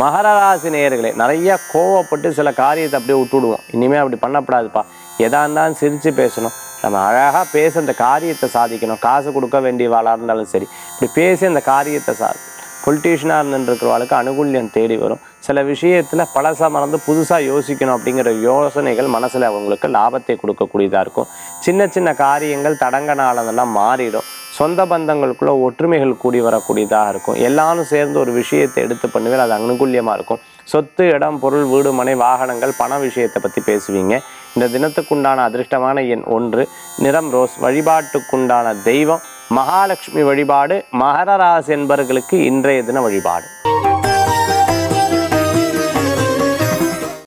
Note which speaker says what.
Speaker 1: மகர ராசி நேயர்களே நிறைய கோவப்பட்டு சில காரியத்தை அப்படியே விட்டுடுவோம் இனிமேல் அப்படி பண்ணக்கூடாதுப்பா எதா இருந்தாலும் சிரித்து பேசணும் நம்ம அழகாக பேச அந்த காரியத்தை சாதிக்கணும் காசு கொடுக்க வேண்டியவாளாக இருந்தாலும் சரி இப்படி பேசி அந்த காரியத்தை சா பொலிட்டீஷியனாக இருந்துருக்கிறவாளுக்கு அனுகூல்யம் தேடி வரும் சில விஷயத்தில் பழசா மறந்து புதுசாக யோசிக்கணும் அப்படிங்கிற யோசனைகள் மனசில் அவங்களுக்கு லாபத்தை கொடுக்கக்கூடியதாக இருக்கும் சின்ன சின்ன காரியங்கள் தடங்கனாலதெல்லாம் மாறிடும் சொந்த பந்தங்களுக்குள்ள ஒற்றுமைகள் கூடி வரக்கூடியதாக இருக்கும் எல்லாரும் சேர்ந்து ஒரு விஷயத்தை எடுத்து பண்ணுவேன் அது அனுகூல்யமாக இருக்கும் சொத்து இடம் பொருள் வீடு மனை வாகனங்கள் பண விஷயத்தை பற்றி பேசுவீங்க இந்த தினத்துக்குண்டான அதிர்ஷ்டமான எண் ஒன்று நிறம் ரோஸ் வழிபாட்டுக்குண்டான தெய்வம் மகாலட்சுமி வழிபாடு மகர ராசி என்பவர்களுக்கு இன்றைய தின வழிபாடு